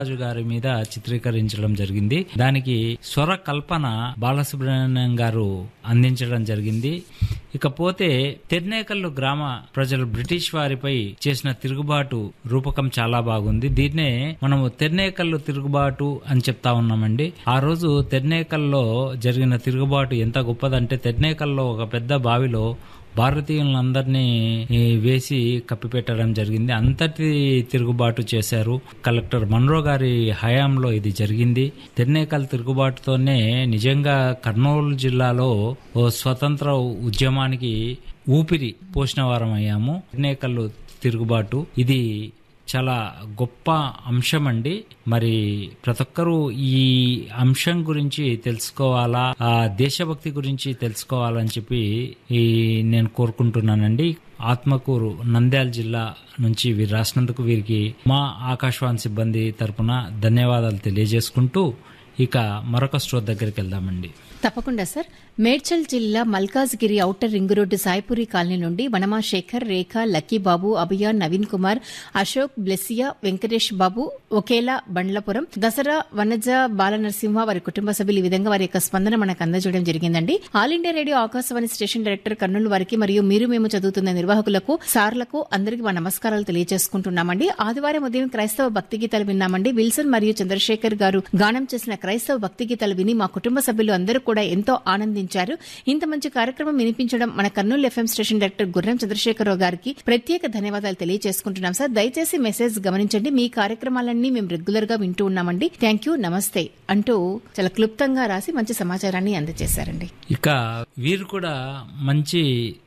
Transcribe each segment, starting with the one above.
రాజు గారి మీద చిత్రీకరించడం జరిగింది దానికి స్వర కల్పన బాలసుబ్రహ్మణ్యం గారు అందించడం జరిగింది ఇకపోతే తెర్నేకల్లు గ్రామ ప్రజలు బ్రిటిష్ వారిపై చేసిన తిరుగుబాటు రూపకం చాలా బాగుంది దీన్నే మనము తెర్నేకల్లు తిరుగుబాటు అని చెప్తా ఉన్నామండి ఆ రోజు తెర్నేకల్లో జరిగిన తిరుగుబాటు ఎంత గొప్పదంటే తెర్నేకల్లో ఒక పెద్ద బావిలో భారతీయులందరినీ ఈ, వేసి కప్పిపెట్టడం జరిగింది అంతటి తిరుగుబాటు చేశారు కలెక్టర్ మన్రో గారి హయాంలో ఇది జరిగింది తెన్నేకల్ తిరుగుబాటుతోనే నిజంగా కర్నూలు జిల్లాలో ఓ స్వతంత్ర ఉద్యమానికి ఊపిరి పోసిన వారం అయ్యాము తెన్నేకల్లు తిరుగుబాటు ఇది చాలా గొప్ప అంశం అండి మరి ప్రతి ఒక్కరూ ఈ అంశం గురించి తెలుసుకోవాలా ఆ దేశభక్తి గురించి తెలుసుకోవాలని చెప్పి ఈ నేను కోరుకుంటున్నానండి ఆత్మకూరు నంద్యాల జిల్లా నుంచి వీరు రాసినందుకు వీరికి మా ఆకాశవాణి సిబ్బంది తరపున ధన్యవాదాలు తెలియజేసుకుంటూ ఇక మరొక స్టోర్ దగ్గరికి వెళ్దామండి తప్పకుండా సార్ మేడ్చల్ జిల్లా Malkajgiri outer ring road Saipuri colony నుండి వనమా శేఖర్ రేఖ లక్కీబాబు అభియాన్ నవీన్ కుమార్ అశోక్ బ్లెసియా వెంకటేష్ బాబు ఒకేలా బండ్లపురం దసరా వనజ బాలనరసింహ వారి కుటుంబ సభ్యులు ఈ విధంగా వారి యొక్క స్పందన మనకు అందజేయడం జరిగిందండి All India Radio Akashvani station director Kurnool వారికి మరియు మీరు మేము చదువుతున్న నిర్వాహకులకు సార్లకు అందరికీ మా నమస్కారాలు తెలియజేసుకుంటున్నామండి ఆదివారం ఉదయం క్రైస్తవ భక్తి గీతాలు విన్నామండి విల్సన్ మరియు చంద్రశేఖర్ గారు గానం చేసిన క్రైస్తవ భక్తి గీతాలు విని మా కుటుంబ సభ్యులు అందరూ కూడా ఎంతో ఆనందించారు ఇంత మంచి కార్యక్రమం వినిపించడం మన కర్నూలు ఎఫ్ఎం స్టేషన్ డైరెక్టర్ గుర్రం చంద్రశేఖరరావు గారికి ప్రత్యేక ధన్యవాదాలు తెలియజేసుకుంటున్నాం సార్ దయచేసి మెసేజ్ గమనించండి మీ కార్యక్రమాలన్నీ మేము రెగ్యులర్ గా వింటూ ఉన్నామండి థ్యాంక్ యూ నమస్తే అంటూ చాలా క్లుప్తంగా రాసి మంచి సమాచారాన్ని అందజేశారండి ఇక వీరు కూడా మంచి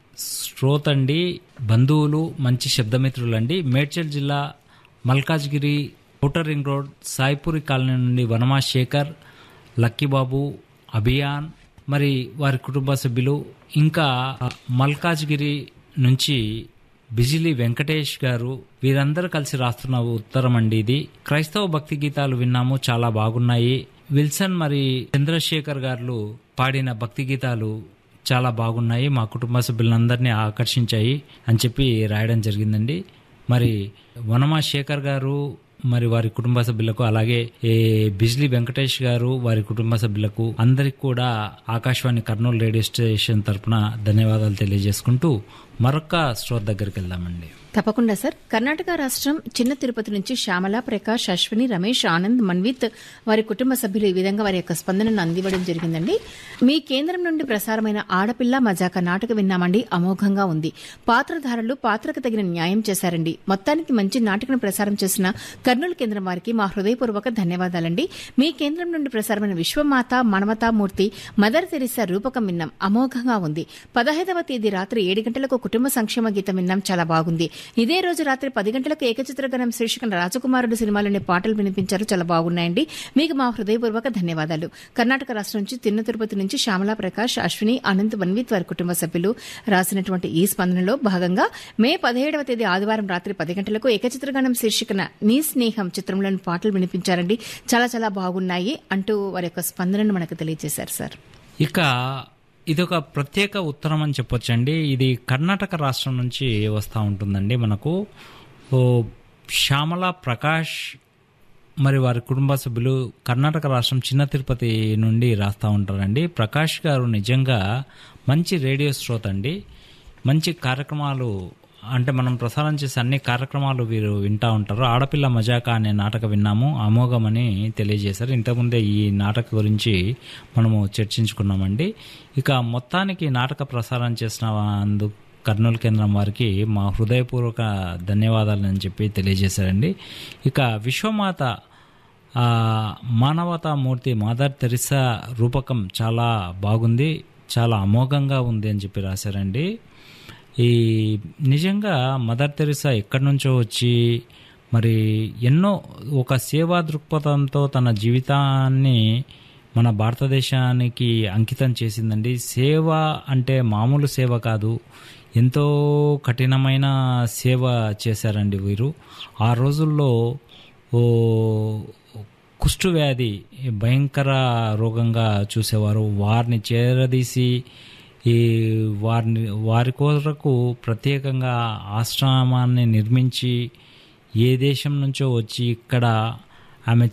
శ్రోతండి బంధువులు మంచి శబ్దమిత్రులండి మేడ్చల్ జిల్లా Malkajgiri outer ring road Saipuri colony నుండి వనమా శేఖర్ లక్కీబాబు అభియాన్ మరి వారి కుటుంబ సభ్యులు ఇంకా మల్కాజ్గిరి నుంచి బిజిలి వెంకటేష్ గారు వీరందరూ కలిసి రాస్తున్న ఉత్తరం అండి ఇది క్రైస్తవ భక్తి గీతాలు విన్నాము చాలా బాగున్నాయి విల్సన్ మరి చంద్రశేఖర్ గారు పాడిన భక్తి గీతాలు చాలా బాగున్నాయి మా కుటుంబ సభ్యులందరినీ ఆకర్షించాయి అని చెప్పి రాయడం జరిగిందండి మరి వనమా శేఖర్ గారు మరి వారి కుటుంబ సభ్యులకు అలాగే ఏ బిజ్లీ వెంకటేష్ గారు వారి కుటుంబ సభ్యులకు అందరికి కూడా ఆకాశవాణి కర్నూలు రేడియో స్టేషన్ తరపున ధన్యవాదాలు తెలియజేసుకుంటూ మరొక స్టోర్ దగ్గరికి వెళ్దామండి తప్పకుండా సార్ కర్ణాటక రాష్ట్రం చిన్న తిరుపతి నుంచి శ్యామల ప్రకాష్ అశ్విని రమేష్ ఆనంద్ మన్విత్ వారి కుటుంబ సభ్యులు ఈ విధంగా వారి యొక్క స్పందనను అందివ్వడం జరిగిందండి మీ కేంద్రం నుండి ప్రసారమైన ఆడపిల్ల మజాక నాటక విన్నామండి అమోఘంగా ఉంది పాత్రధారులు పాత్రకు తగిన న్యాయం చేశారండి మొత్తానికి మంచి నాటకను ప్రసారం చేసిన కర్నూలు కేంద్రం వారికి మా హృదయపూర్వక ధన్యవాదాలండి మీ కేంద్రం నుండి ప్రసారమైన విశ్వమాత మానవతామూర్తి మదర్ తెరిసా రూపకం విన్నాం అమోఘంగా ఉంది పదహైదవ తేదీ రాత్రి ఏడు గంటలకు కుటుంబ సంక్షేమ గీతం విన్నాం చాలా బాగుంది ఇదే రోజు రాత్రి పది గంటలకు ఏకచిత్రగణం శీర్షికన రాజకుమారుడు సినిమాలోని పాటలు వినిపించారు చాలా బాగున్నాయండి మీకు మా హృదయపూర్వక ధన్యవాదాలు కర్ణాటక రాష్ట్రం నుంచి తిన్న తిరుపతి నుంచి శ్యామలా ప్రకాష్ అశ్విని అనంత్ వన్విత్ వారి కుటుంబ సభ్యులు రాసినటువంటి ఈ స్పందనలో భాగంగా మే పదిహేడవ తేదీ ఆదివారం రాత్రి పది గంటలకు ఏకచిత్రగణం శీర్షికన నీ స్నేహం చిత్రంలోని పాటలు వినిపించారండి చాలా చాలా బాగున్నాయి అంటూ వారి యొక్క స్పందనను మనకు తెలియజేశారు సార్ ఇక ఇదొక ప్రత్యేక ఉత్తరం అని చెప్పొచ్చండి ఇది కర్ణాటక రాష్ట్రం నుంచి వస్తూ ఉంటుందండి మనకు ఓ శ్యామల ప్రకాష్ మరి వారి కుటుంబ సభ్యులు కర్ణాటక రాష్ట్రం చిన్న తిరుపతి నుండి రాస్తూ ఉంటారండి ప్రకాష్ గారు నిజంగా మంచి రేడియో శ్రోత అండి మంచి కార్యక్రమాలు అంటే మనం ప్రసారం చేసే అన్ని కార్యక్రమాలు వీరు వింటా ఉంటారు ఆడపిల్ల మజాక అనే నాటక విన్నాము అమోఘమని తెలియజేశారు ఇంతకుముందే ఈ నాటక గురించి మనము చర్చించుకున్నామండి ఇక మొత్తానికి నాటక ప్రసారం చేసిన అందు కర్నూలు కేంద్రం వారికి మా హృదయపూర్వక ధన్యవాదాలు అని చెప్పి తెలియజేశారండి ఇక విశ్వమాత ఆ, మానవతామూర్తి మదర్ తెరిసా రూపకం చాలా బాగుంది చాలా అమోఘంగా ఉంది అని చెప్పి రాశారండి ఈ నిజంగా మదర్ తెరిసా ఎక్కడి నుంచో వచ్చి మరి ఎన్నో ఒక సేవా దృక్పథంతో తన జీవితాన్ని మన భారతదేశానికి అంకితం చేసిందండి సేవ అంటే మామూలు సేవ కాదు ఎంతో కఠినమైన సేవ చేశారండి వీరు ఆ రోజుల్లో ఓ కుష్టు వ్యాధి భయంకర రోగంగా చూసేవారు వారిని చేరదీసి ఈ వారిని వారి కొరకు ప్రత్యేకంగా ఆశ్రమాన్ని నిర్మించి ఏ దేశం నుంచో వచ్చి ఇక్కడ ఆమె